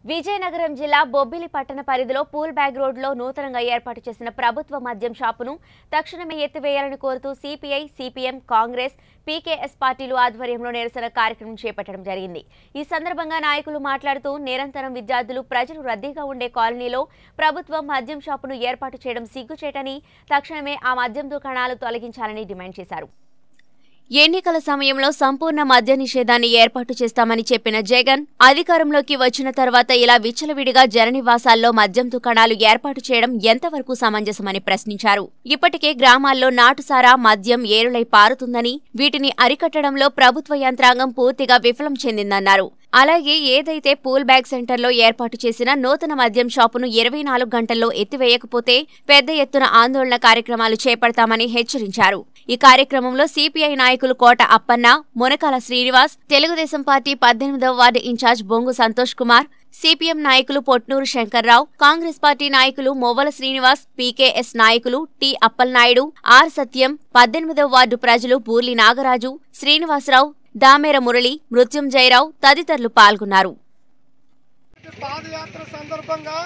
విజయనగరం జిల్లా బొబ్బిలి పట్టణ పరిధిలో పూల్ బ్యాగ్ రోడ్లో నూతనంగా ఏర్పాటు చేసిన ప్రభుత్వ మద్యం షాపును తక్షణమే ఎత్తివేయాలని కోరుతూ సిపిఐ సిపిఎం కాంగ్రెస్ పీకేఎస్ పార్టీలు ఆధ్వర్యంలో నిరసన కార్యక్రమం చేపట్టడం జరిగింది ఈ సందర్భంగా నాయకులు మాట్లాడుతూ నిరంతరం విద్యార్థులు ప్రజలు రద్దీగా ఉండే కాలనీలో ప్రభుత్వం మద్యం షాపును ఏర్పాటు చేయడం సిగ్గుచేటని తక్షణమే ఆ మద్యం దుకాణాలు తొలగించాలని డిమాండ్ చేశారు ఎన్నికల సమయంలో సంపూర్ణ మద్య నిషేధాన్ని ఏర్పాటు చేస్తామని చెప్పిన జగన్ అధికారంలోకి వచ్చిన తర్వాత ఇలా విచ్చలవిడిగా జననివాసాల్లో మద్యం దుకాణాలు ఏర్పాటు చేయడం ఎంతవరకు సమంజసమని ప్రశ్నించారు ఇప్పటికే గ్రామాల్లో నాటుసారా మద్యం ఏరులై పారుతుందని వీటిని అరికట్టడంలో ప్రభుత్వ యంత్రాంగం పూర్తిగా విఫలం చెందిందన్నారు అలాగే ఏదైతే పూల్ బ్యాగ్ సెంటర్లో ఏర్పాటు చేసిన నూతన మద్యం షాపును ఇరవై నాలుగు గంటల్లో ఎత్తివేయకపోతే పెద్ద ఎత్తున ఆందోళన కార్యక్రమాలు చేపడతామని హెచ్చరించారు ఈ కార్యక్రమంలో సిపిఐ నాయకులు కోట అప్పన్న మునకాల శ్రీనివాస్ తెలుగుదేశం పార్టీ పద్దెనిమిదవ ward in-charge Bongu Santosh Kumar CPM నాయకులు పొట్నూరు శంకర్రావు కాంగ్రెస్ పార్టీ నాయకులు మొవ్వల శ్రీనివాస్ పీకేఎస్ నాయకులు టి అప్పలనాయుడు ఆర్ సత్యం పద్దెనిమిదవ వార్డు ప్రజలు బూర్లి నాగరాజు శ్రీనివాసరావు దామేర మురళి మృత్యుంజయరావు తదితరులు పాల్గొన్నారు పాదయాత్ర సందర్భంగా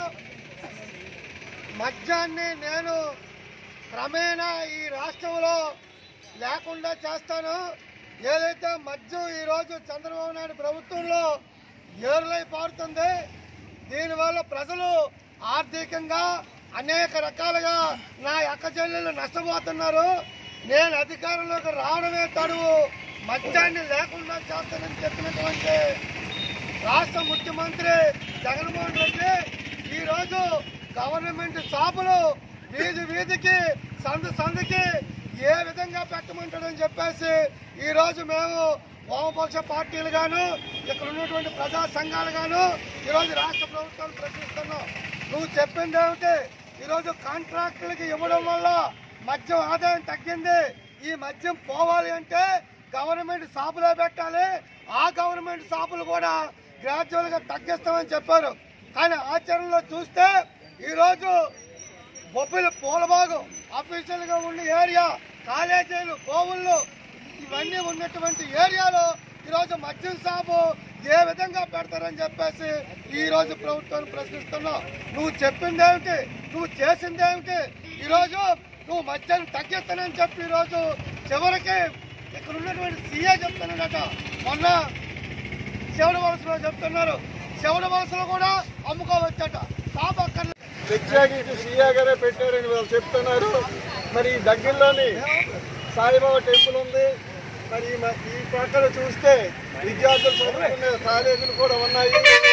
మద్యాన్ని నేను క్రమేణా ఈ రాష్ట్రంలో లేకుండా చేస్తాను ఏదైతే మద్యం ఈరోజు చంద్రబాబు నాయుడు ప్రభుత్వంలో ఏరులై పారుతుంది దీనివల్ల ప్రజలు ఆర్థికంగా అనేక రకాలుగా నా అక్క చెల్లెలు నష్టపోతున్నారు నేను అధికారంలోకి రావడమే తడువు మద్యాన్ని లేకుండా చేస్తానని చెప్పినటువంటి రాష్ట్ర ముఖ్యమంత్రి జగన్మోహన్ రెడ్డి ఈ రోజు గవర్నమెంట్ షాపులు వీధి వీధికి సందు సందుకి ఏ విధంగా పెట్టమంటాడని చెప్పేసి ఈ రోజు మేము వామపక్ష పార్టీలు గాను ఇక్కడ ఉన్నటువంటి ప్రజా సంఘాలు గాను ఈ రోజు రాష్ట్ర ప్రభుత్వాన్ని ప్రశ్నిస్తున్నాం నువ్వు చెప్పింది ఏమిటి ఈరోజు కాంట్రాక్టులకి ఇవ్వడం వల్ల మద్యం ఆదాయం తగ్గింది ఈ మద్యం పోవాలి అంటే గవర్నమెంట్ షాపులో పెట్టాలి ఆ గవర్నమెంట్ షాపులు కూడా గ్రాడ్యువల్ గా తగ్గిస్తామని చెప్పారు కానీ ఆచరణలో చూస్తే ఈరోజు బొబ్బిలి పూలబాగు అఫీషియల్ గా ఉన్న ఏరియా కాలేజీలు కోవుళ్ళు ఇవన్నీ ఉన్నటువంటి ఏరియాలో ఈరోజు మద్యం షాపు ఏ విధంగా పెడతారని చెప్పేసి ఈ రోజు ప్రభుత్వాన్ని ప్రశ్నిస్తున్నావు నువ్వు చెప్పింది ఏమిటి నువ్వు చేసింది ఏమిటి ఈరోజు నువ్వు మద్యాన్ని తగ్గిస్తానని చెప్పి ఈరోజు చివరికి ఇక్కడ ఉన్నటువంటి సీఏ చెప్తున్నాడట మొన్న శివడ వలసలో చెప్తున్నారు శివడ వలసలో కూడా అమ్ముకోవచ్చట షాప్ అక్కడ ప్రత్యేకించి సీఏ గారే పెట్టారని వాళ్ళు చెప్తున్నారు మరి ఈ దగ్గరలోని సాయిబాబా టెంపుల్ ఉంది మరి ఈ మ- ఈ పక్కన చూస్తే విద్యార్థులు చదువుకునే కాలేజీలు కూడా ఉన్నాయి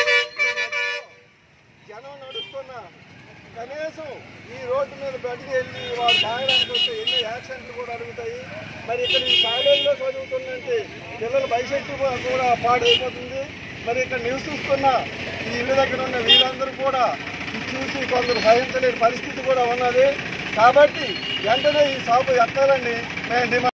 జనం నడుస్తున్న కనీసం ఈ రోడ్డు మీద బయటికి వెళ్ళి వారు తాగడానికి వస్తే ఎన్నో యాక్సిడెంట్లు కూడా అడుగుతాయి మరి ఇక్కడ ఈ కాలేజీలో చదువుతున్నట్టు పిల్లల భవిష్యత్తు కూడా- కూడా పాడైపోతుంది మరి ఇక్కడ నివసిస్తున్న ఈ ఇల్లు దగ్గర ఉన్న వీళ్ళందరూ కూడా ఇది చూసి కొందరు భరించలేని పరిస్థితి కూడా ఉన్నది కాబట్టి వెంటనే ఈ షాపు ఎక్కాలని మేము డిమాండ్